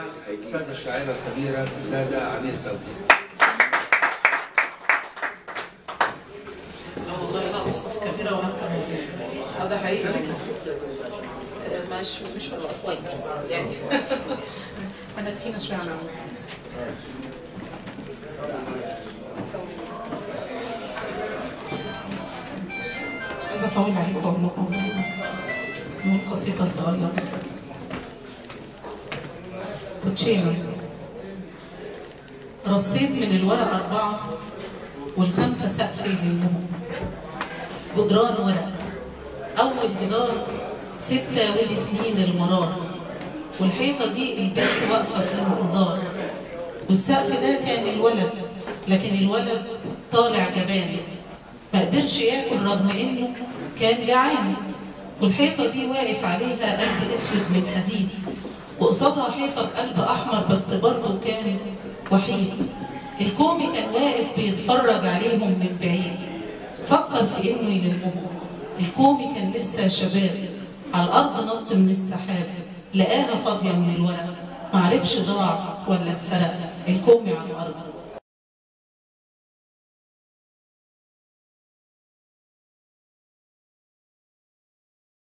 مع الأستاذة الشاعرة الكبيرة الأستاذة عمير فوزي لا والله لا اوصف كثيرة ولا كثيرة هذا حقيقي مش مش كويس يعني انا تخينه شويه على عمري. عايزه اطول عليكم واقول لكم من قصيده صغيره كده كوتشينه رصيت من الورق أربعة والخمسة سقف يهمهم جدران ورق أول جدار ستة ودي سنين المرار والحيطة دي البيت واقفة في الانتظار والسقف ده كان الولد لكن الولد طالع جبان ما قدرش ياكل رغم انه كان جعان والحيطة دي واقف عليها قلب اسود من حديد وقصادها حيطة بقلب أحمر بس برضه كان وحيد الكومي كان واقف بيتفرج عليهم من بعيد فكر في إنه يلمهم الكومي كان لسه شباب على الأرض نط من السحاب لقاها فاضية من الورق معرفش ضاع ولا اتسرق الكومي على الأرض